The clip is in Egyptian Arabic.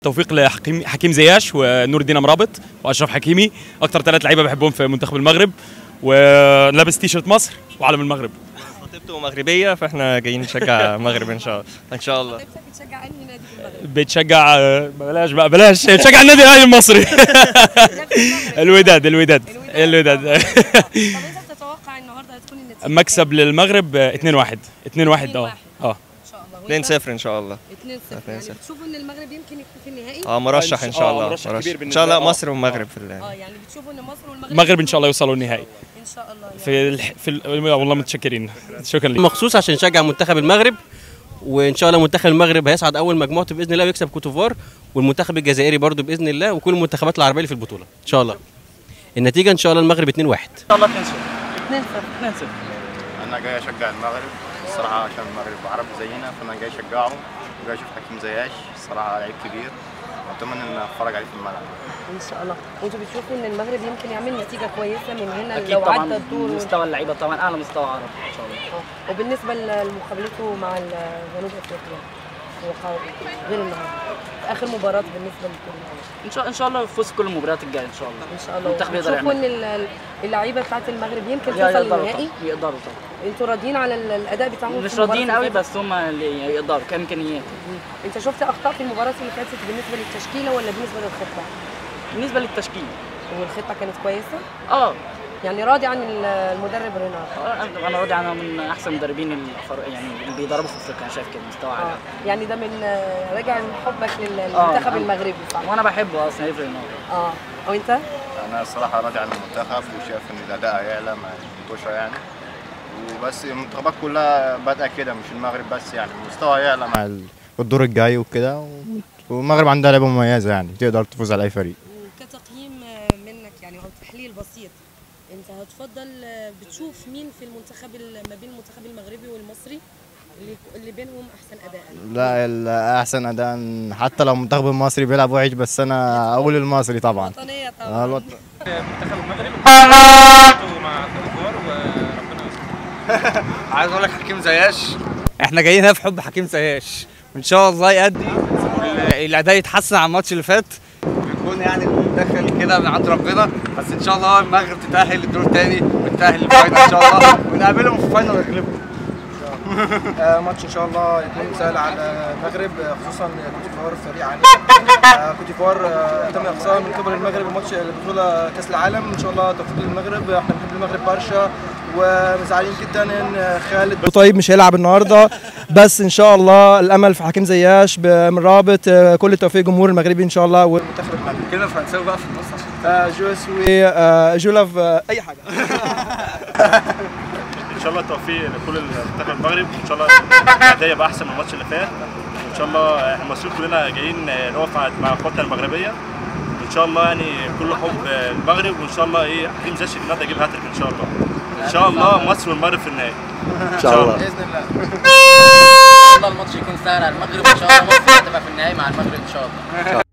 توفيق لحكيم حكيم زياش ونور الدين مرابط واشرف حكيمي اكتر ثلاث لعيبه بحبهم في منتخب المغرب ولابس تيشرت مصر وعلم المغرب خطيبته مغربيه فاحنا جايين نشجع المغرب ان شاء الله ان شاء الله نفسك بتشجع انهي نادي في المغرب؟ بتشجع بلاش بقى بلاش بتشجع النادي الاهلي المصري الوداد الوداد الوداد طب انت بتتوقع النهارده هتكون النتيجه مكسب للمغرب 2 1 2 1 اه اه ان شاء الله 2-0 ان شاء الله 2 0 يعني 2-0. بتشوفوا ان المغرب يمكن يكون في النهائي؟ اه مرشح ان شاء آه، الله مرشح كبير ان شاء الله بالنسبة- مصر والمغرب في اه ال- يعني بتشوفوا ان مصر والمغرب المغرب ان شاء الله يوصلوا النهائي ان شاء الله يعني. في الح... في ال... والله متشكرين شكرا لك مخصوص عشان نشجع منتخب المغرب وان شاء الله منتخب المغرب هيصعد اول مجموعته باذن الله ويكسب كوتوفار والمنتخب الجزائري برضو باذن الله وكل المنتخبات العربيه اللي في البطوله ان شاء الله النتيجه ان شاء الله المغرب 2-1 2 0 انا جاي اشجع المغرب الصراحه عشان المغرب عرب زينا فانا جاي اشجعهم وجاي اشوف حكيم زياش الصراحه لعيب كبير واتمنى ان اتفرج عليه في الملعب ان شاء الله وانتوا بتشوفوا ان المغرب يمكن يعمل نتيجه كويسه من هنا اكيد لو عدى طبعا الدور و- مستوى اللعيبه طبعا اعلى مستوى عرب ان شاء الله آه. وبالنسبه لمقابلته مع ال- جنوب افريقيا هو خ- غير النهارده اخر مباراه بالنسبه لكل ان شاء ان شاء الله يفوز كل المباريات الجايه ان شاء الله ان شاء الله المنتخب يقدر بتشوفوا ان يعمل ال- اللعيبه بتاعت المغرب يمكن يقدروا توصل طبعا للنهائي يقدروا طبعا انتوا راضيين على ال- الاداء بتاعهم في مش المباراة راضيين اللي قوي فاتت؟ بس هم اللي يقدروا كامكانيات مم. انت شفت اخطاء في المباراه اللي فاتت بالنسبه للتشكيله ولا بالنسبه للخطه بالنسبه للتشكيل والخطه كانت كويسه اه يعني راضي عن ال- المدرب رينار آه، انا راضي عنها من احسن المدربين الأفر- يعني اللي بيدربوا في افريقيا انا شايف كده مستوى اه عالي يعني ده من آه، راجع من حبك لل- آه، للمنتخب آه. المغربي صح وانا بحبه اصلا يفرق النهارده اه وانت انا الصراحه راضي عن المنتخب وشايف ان الاداء هيعلى مع المنتوشه يعني وبس المنتخبات كلها بادئه كده مش المغرب بس يعني المستوى هيعلى مع ال- الدور الجاي وكده و- والمغرب عندها لعبه مميزه يعني تقدر تفوز على اي فريق كتقييم منك يعني او تحليل بسيط انت هتفضل بتشوف مين في المنتخب ال- ما بين المنتخب المغربي والمصري اللي اللي بينهم احسن اداء لا ال- احسن اداء حتى لو المنتخب المصري بيلعب وحش بس انا اقول المصري طبعا وطنيه آه، طبعا الوط- عايز اقول لك حكيم زياش احنا جايين هنا في حب حكيم زياش وان شاء الله يأدي الاداء يتحسن عن الماتش اللي فات ويكون يعني داخل كده من عند ربنا بس ان شاء الله المغرب تتأهل للدور الثاني وتتأهل للفاينل ان شاء الله ونقابلهم في الفاينل ونغلبهم آه، ماتش ان شاء الله يكون سهل على المغرب آه، خصوصا كوتيفوار فريق عنيف آه، كوتيفوار آه، تم اقصائها من قبل المغرب الماتش البطوله كاس العالم ان شاء الله توفيق للمغرب احنا بنحب المغرب برشا ومزعلين جدا ان خالد طيب مش هيلعب النهارده بس ان شاء الله الامل في حكيم زياش من رابط آه، كل التوفيق جمهور المغربي ان شاء الله والمنتخب المغربي كده فرنساوي بقى في النص عشان آه، جو سوي آه، جولاف آه، اي حاجه ان شاء الله التوفيق لكل المنتخب المغرب ان شاء الله الاداء يبقى احسن من الماتش اللي فات ان شاء الله احنا المصريين كلنا جايين نقف مع- مع اخواتنا المغربيه ان شاء الله يعني كل حب المغرب وان شاء الله ايه حكيم زاشي النهارده يجيب هاتريك ان شاء الله ان شاء الله مصر والمغرب في النهائي ان شاء الله باذن الله ان شاء الله الماتش يكون سهل على المغرب وان شاء الله مصر هتبقى في النهائي مع المغرب ان شاء الله